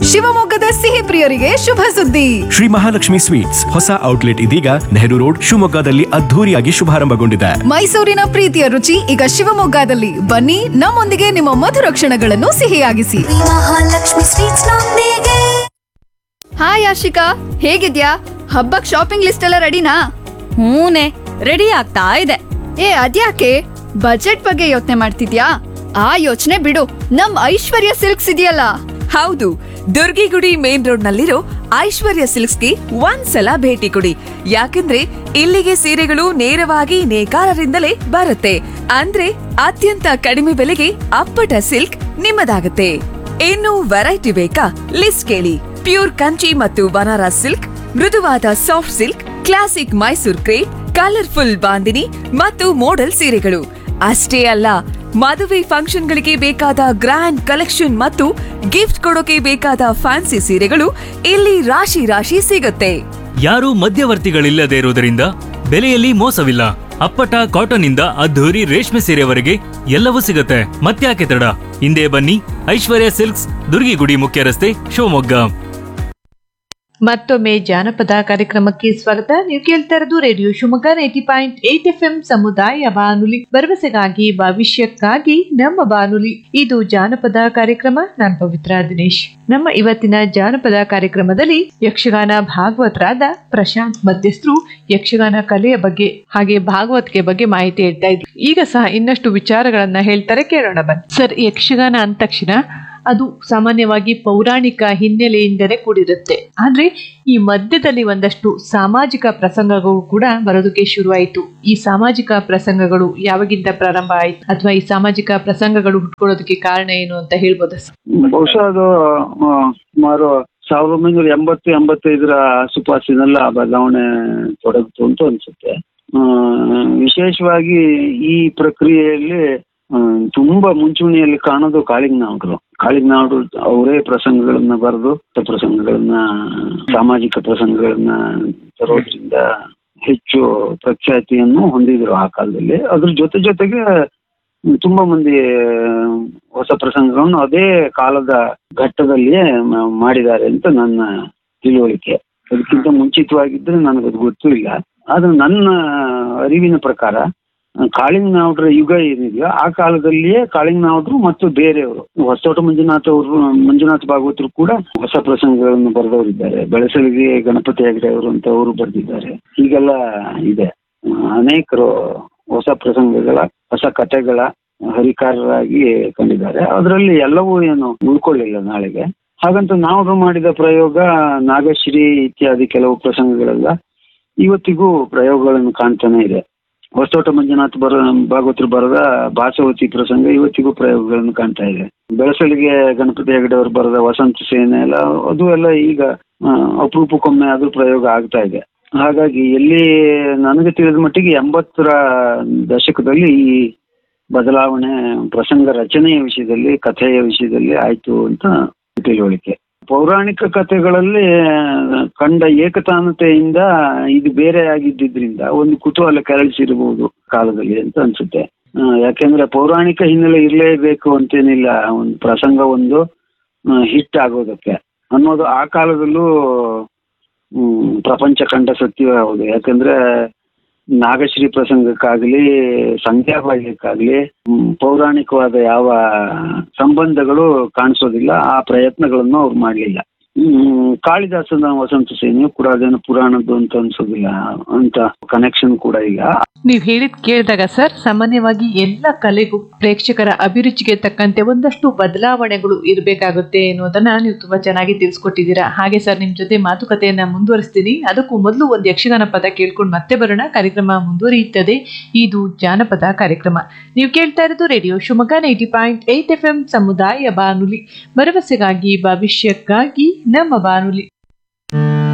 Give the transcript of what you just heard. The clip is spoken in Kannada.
ಶಿವಮೊಗ್ಗದ ಸಿಹಿ ಪ್ರಿಯರಿಗೆ ಶುಭ ಸುದ್ದಿ ಶ್ರೀ ಮಹಾಲಕ್ಷ್ಮಿ ಸ್ವೀಟ್ಸ್ ಹೊಸ ಔಟ್ಲೆಟ್ ಇದೀಗ ನೆಹರು ರೋಡ್ ಶಿವಮೊಗ್ಗದಲ್ಲಿ ಅದ್ಧೂರಿಯಾಗಿ ಶುಭಾರಂಭಗೊಂಡಿದೆ ಮೈಸೂರಿನ ಪ್ರೀತಿಯ ರುಚಿ ಈಗ ಶಿವಮೊಗ್ಗದಲ್ಲಿ ಬನ್ನಿ ನಮ್ಮೊಂದಿಗೆ ನಿಮ್ಮ ಮಧುರ ಕ್ಷಣಗಳನ್ನು ಸಿಹಿಯಾಗಿಸಿ ಮಹಾಲಕ್ಷ್ಮಿ ಸ್ವೀಟ್ಸ್ ನೊಂದಿಗೆ ಹಾಯ್ ಆಶಿಕಾ ಹೇಗಿದ್ಯಾ ಹಬ್ಬಕ್ ಶಾಪಿಂಗ್ ಲಿಸ್ಟ್ ಎಲ್ಲ ರೆಡಿನಾ ಹೂನೆ ರೆಡಿ ಆಗ್ತಾ ಇದೆ ಏ ಅದ್ಯಾಕೆ ಬಜೆಟ್ ಬಗ್ಗೆ ಯೋಚನೆ ಮಾಡ್ತಿದ್ಯಾ ಆ ಯೋಚನೆ ಬಿಡು ನಮ್ ಐಶ್ವರ್ಯ ಸಿಲ್ಕ್ಸ್ ಇದೆಯಲ್ಲ ಹೌದು ದುರ್ಗಿಗುಡಿ ಮೇನ್ ರೋಡ್ ನಲ್ಲಿರೋ ಐಶ್ವರ್ಯ ಸಿಲ್ಕ್ಸ್ಗೆ ಒಂದ್ಸಲ ಭೇಟಿ ಕೊಡಿ ಯಾಕೆಂದ್ರೆ ಇಲ್ಲಿಗೆ ಸೀರೆಗಳು ನೇರವಾಗಿ ನೇಕಾರರಿಂದಲೇ ಬರುತ್ತೆ ಅಂದ್ರೆ ಅತ್ಯಂತ ಕಡಿಮೆ ಬೆಲೆಗೆ ಅಪ್ಪಟ ಸಿಲ್ಕ್ ನಿಮ್ಮದಾಗುತ್ತೆ ಇನ್ನು ವೆರೈಟಿ ಬೇಕಾ ಲಿಸ್ಟ್ ಕೇಳಿ ಪ್ಯೂರ್ ಕಂಚಿ ಮತ್ತು ಬನಾರಸ್ ಸಿಲ್ಕ್ ಮೃದುವಾದ soft silk classic Mysore crepe colourful bandhani ಮತ್ತು ಮೋಡಲ್ ಸೀರೆಗಳು ಅಷ್ಟೇ ಅಲ್ಲ ಮದುವೆ ಫಂಕ್ಷನ್ಗಳಿಗೆ ಬೇಕಾದ ಗ್ರ್ಯಾಂಡ್ ಕಲೆಕ್ಷನ್ ಮತ್ತು ಗಿಫ್ಟ್ ಕೊಡೋಕೆ ಬೇಕಾದ ಫ್ಯಾನ್ಸಿ ಸೀರೆಗಳು ಇಲ್ಲಿ ರಾಶಿ ರಾಶಿ ಸಿಗುತ್ತೆ ಯಾರೂ ಮಧ್ಯವರ್ತಿಗಳಿಲ್ಲದೆ ಇರುವುದರಿಂದ ಬೆಲೆಯಲ್ಲಿ ಮೋಸವಿಲ್ಲ ಅಪ್ಪಟ ಕಾಟನ್ ಇಂದ ಅದ್ಧೂರಿ ರೇಷ್ಮೆ ಸೀರೆವರೆಗೆ ಎಲ್ಲವೂ ಸಿಗುತ್ತೆ ಮತ್ತ್ಯಾಕೆ ತಡ ಹಿಂದೆ ಬನ್ನಿ ಐಶ್ವರ್ಯ ಸಿಲ್ಕ್ಸ್ ದುರ್ಗಿಗುಡಿ ಮುಖ್ಯ ರಸ್ತೆ ಶಿವಮೊಗ್ಗ ಮತ್ತೊಮ್ಮೆ ಜಾನಪದ ಕಾರ್ಯಕ್ರಮಕ್ಕೆ ಸ್ವಾಗತ ನೀವು ಕೇಳ್ತಾ ಇರೋದು radio Shivamogga ninety point eight F M ಸಮುದಾಯ ಬಾನುಲಿ ಭರವಸೆಗಾಗಿ ಭವಿಷ್ಯಕ್ಕಾಗಿ ನಮ್ಮ ಬಾನುಲಿ ಇದು ಜಾನಪದ ಕಾರ್ಯಕ್ರಮ ನಾನು ಪವಿತ್ರ ದಿನೇಶ್ ನಮ್ಮ ಇವತ್ತಿನ ಜಾನಪದ ಕಾರ್ಯಕ್ರಮದಲ್ಲಿ ಯಕ್ಷಗಾನ ಭಾಗವತರಾದ ಪ್ರಶಾಂತ್ ಮಧ್ಯಸ್ಥರು ಯಕ್ಷಗಾನ ಕಲೆಯ ಬಗ್ಗೆ ಹಾಗೆ ಭಾಗವತಿಕೆ ಬಗ್ಗೆ ಮಾಹಿತಿ ಹೇಳ್ತಾ ಇದ್ರು ಈಗ ಸಹ ಇನ್ನಷ್ಟು ವಿಚಾರಗಳನ್ನ ಹೇಳ್ತಾರೆ ಕೇಳೋಣ ಬನ್ನಿ ಸರ್ ಯಕ್ಷಗಾನ ಅಂದ ತಕ್ಷಣ ಅದು ಸಾಮಾನ್ಯವಾಗಿ ಪೌರಾಣಿಕ ಹಿನ್ನೆಲೆಯಿಂದಲೇ ಕೂಡಿರುತ್ತೆ ಆದ್ರೆ ಈ ಮಧ್ಯದಲ್ಲಿ ಒಂದಷ್ಟು ಸಾಮಾಜಿಕ ಪ್ರಸಂಗಗಳು ಕೂಡ ಬರೋದಕ್ಕೆ ಶುರುವಾಯಿತು ಈ ಸಾಮಾಜಿಕ ಪ್ರಸಂಗಗಳು ಯಾವಾಗಿಂದ ಪ್ರಾರಂಭ ಆಯ್ತು ಅಥವಾ ಈ ಸಾಮಾಜಿಕ ಪ್ರಸಂಗಗಳು ಹುಟ್ಕೊಳ್ಳೋದಕ್ಕೆ ಕಾರಣ ಏನು ಅಂತ ಹೇಳ್ಬೋದಾ ಸರ್? ಬಹುಶಃ ಅದು ಆ, ಸುಮಾರು ಸಾವಿರದ ಒಂಬೈನೂರ ಎಂಬತ್ತು ಎಂಬತ್ತೈದರ ಆಸುಪಾಸಿನೆಲ್ಲ ಆ ಬದಲಾವಣೆ ತೊಡಗಿತು ಅಂತ ಅನ್ಸುತ್ತೆ ಆ, ವಿಶೇಷವಾಗಿ ಈ ಪ್ರಕ್ರಿಯೆಯಲ್ಲಿ ಆ, ತುಂಬಾ ಮುಂಚೂಣಿಯಲ್ಲಿ ಕಾಣೋದು ಕಾಳಿಂಗನಾವ್ರು ಕಾಳಿಂಗನಾವ್ರು ಅವರೇ ಪ್ರಸಂಗಗಳನ್ನ ಬರೆದು ಪ್ರಸಂಗಗಳನ್ನ ಸಾಮಾಜಿಕ ಪ್ರಸಂಗಗಳನ್ನ ತರೋದ್ರಿಂದ ಹೆಚ್ಚು ಪ್ರಖ್ಯಾತಿಯನ್ನು ಹೊಂದಿದ್ರು ಆ ಕಾಲದಲ್ಲಿ ಅದ್ರ ಜೊತೆ ಜೊತೆಗೆ ತುಂಬಾ ಮಂದಿ ಹೊಸ ಪ್ರಸಂಗಗಳನ್ನು ಅದೇ ಕಾಲದ ಘಟ್ಟದಲ್ಲಿಯೇ ಮ- ಮಾಡಿದ್ದಾರೆ ಅಂತ ನನ್ನ ತಿಳುವಳಿಕೆ ಅದಕ್ಕಿಂತ ಮುಂಚಿತವಾಗಿದ್ರೆ ನನಗದು ಗೊತ್ತೂ ಇಲ್ಲ ಆದ್ರೆ ನನ್ನ ಅರಿವಿನ ಪ್ರಕಾರ ಕಾಳಿಂಗನಾವ್ರ ಯುಗ ಏನಿದೆಯೋ ಆ ಕಾಲದಲ್ಲಿಯೇ ಕಾಳಿಂಗನಾವ್ರು ಮತ್ತು ಬೇರೆಯವರು ಹೊಸತೋಟ ಮಂಜುನಾಥ್ ಅವರು ಮಂಜುನಾಥ್ ಭಾಗವತರು ಕೂಡ ಹೊಸ ಪ್ರಸಂಗಗಳನ್ನು ಬರೆದವರಿದ್ದಾರೆ ಬೆಳಸಲಿಗೆ ಗಣಪತಿ ಹೆಗಡೆ ಅವರು ಅಂತ ಅವರು ಬರೆದಿದ್ದಾರೆ ಹೀಗೆಲ್ಲ ಇದೆ ಅನೇಕರು ಹೊಸ ಪ್ರಸಂಗಗಳ ಹೊಸ ಕಥೆಗಳ ಹರಿಕಾರರಾಗಿ ಕಂಡಿದ್ದಾರೆ ಅದರಲ್ಲಿ ಎಲ್ಲವೂ ಏನು ಉಳ್ಕೊಳ್ಳಿಲ್ಲ ನಾಳೆಗೆ ಹಾಗಂತ ನಾವು ಮಾಡಿದ ಪ್ರಯೋಗ ನಾಗಶ್ರೀ ಇತ್ಯಾದಿ ಕೆಲವು ಪ್ರಸಂಗಗಳೆಲ್ಲ ಇವತ್ತಿಗೂ ಪ್ರಯೋಗಗಳನ್ನು ಕಾಣ್ತಾನೆ ಇದೆ ಹೊಸತೋಟ ಮಂಜುನಾಥ್ ಬರ ಭಾಗವತರು ಬರೆದ ಬಾಸವತಿ ಪ್ರಸಂಗ ಇವತ್ತಿಗೂ ಪ್ರಯೋಗಗಳನ್ನು ಕಾಣ್ತಾ ಇದೆ ಬೆಳಸಲಿಗೆ ಗಣಪತಿ ಹೆಗಡೆ ಅವರು ಬರೆದ ವಸಂತ ಸೇನೆ ಎಲ್ಲ ಅದು ಎಲ್ಲ ಈಗ ಆ, ಅಪರೂಪಕ್ಕೊಮ್ಮೆ ಅದು ಪ್ರಯೋಗ ಆಗ್ತಾ ಇದೆ ಹಾಗಾಗಿ ಎಲ್ಲಿ ನನಗೆ ತಿಳಿದ ಮಟ್ಟಿಗೆ ಎಂಬತ್ತರ ದಶಕದಲ್ಲಿ ಈ ಬದಲಾವಣೆ ಪ್ರಸಂಗ ರಚನೆಯ ವಿಷಯದಲ್ಲಿ ಕಥೆಯ ವಿಷಯದಲ್ಲಿ ಆಯ್ತು ಅಂತ ತಿಳುವಳಿಕೆ ಪೌರಾಣಿಕ ಕಥೆಗಳಲ್ಲಿ ಕಂಡ ಏಕತಾನತೆಯಿಂದ ಇದು ಬೇರೆ ಆಗಿದ್ದರಿಂದ ಒಂದು ಕುತೂಹಲ ಕೆರಳಿಸಿರಬಹುದು ಕಾಲದಲ್ಲಿ ಅಂತ ಅನ್ಸುತ್ತೆ ಆ, ಯಾಕೆಂದ್ರೆ ಪೌರಾಣಿಕ ಹಿನ್ನೆಲೆ ಇರಲೇಬೇಕು ಅಂತೇನಿಲ್ಲ ಒಂದು ಪ್ರಸಂಗ ಒಂದು ಹಿಟ್ ಆಗೋದಕ್ಕೆ ಅನ್ನೋದು ಆ ಕಾಲದಲ್ಲೂ ಹ್ಮ್, ಪ್ರಪಂಚ ಕಂಡ ಸತ್ಯವೇ ಹೌದು ಯಾಕಂದ್ರೆ ನಾಗಶ್ರೀ ಪ್ರಸಂಗಕ್ಕಾಗಲಿ ಸಂಧ್ಯಾಭಾಗ್ಯಕ್ಕಾಗಲಿ ಹ್ಮ್, ಪೌರಾಣಿಕವಾದ ಯಾವ ಸಂಬಂಧಗಳು ಕಾಣಿಸೋದಿಲ್ಲ ಆ ಪ್ರಯತ್ನಗಳನ್ನು ಅವ್ರು ಮಾಡಲಿಲ್ಲ ಕಾಳಿದಾಸನ ವಸಂತ ಸೇನೆಯು ಕೂಡ ಅದೇನು ಪುರಾಣದ್ದು ಅಂತ ಅನ್ಸೋದಿಲ್ಲ ಅಂತ ಕನೆಕ್ಷನ್ ಕೂಡ ಇಲ್ಲ ನೀವ್ ಹೇಳಿದ್ ಕೇಳಿದಾಗ ಸರ್ ಸಾಮಾನ್ಯವಾಗಿ ಎಲ್ಲ ಕಲೆಗೂ ಪ್ರೇಕ್ಷಕರ ಅಭಿರುಚಿಗೆ ತಕ್ಕಂತೆ ಒಂದಷ್ಟು ಬದಲಾವಣೆಗಳು ಇರಬೇಕಾಗುತ್ತೆ ಅನ್ನೋದನ್ನ ನೀವು ತುಂಬಾ ಚೆನ್ನಾಗಿ ತಿಳಿಸ್ಕೊಟ್ಟಿದ್ದೀರಾ ಹಾಗೆ ಸರ್ ನಿಮ್ ಜೊತೆ ಮಾತುಕತೆಯನ್ನ ಮುಂದುವರಿಸ್ತೀನಿ ಅದಕ್ಕೂ ಮೊದಲು ಒಂದು ಯಕ್ಷಗಾನ ಪದ ಕೇಳ್ಕೊಂಡು ಮತ್ತೆ ಬರೋಣ ಕಾರ್ಯಕ್ರಮ ಮುಂದುವರಿಯುತ್ತದೆ ಇದು ಜಾನಪದ ಕಾರ್ಯಕ್ರಮ ನೀವು ಕೇಳ್ತಾ ಇರೋದು radio Shivamogga ninety point eight F M ಸಮುದಾಯ ಬಾನುಲಿ ಭರವಸೆಗಾಗಿ ಭವಿಷ್ಯಕ್ಕಾಗಿ ನಮ್ಮ ಬಾನುಲಿ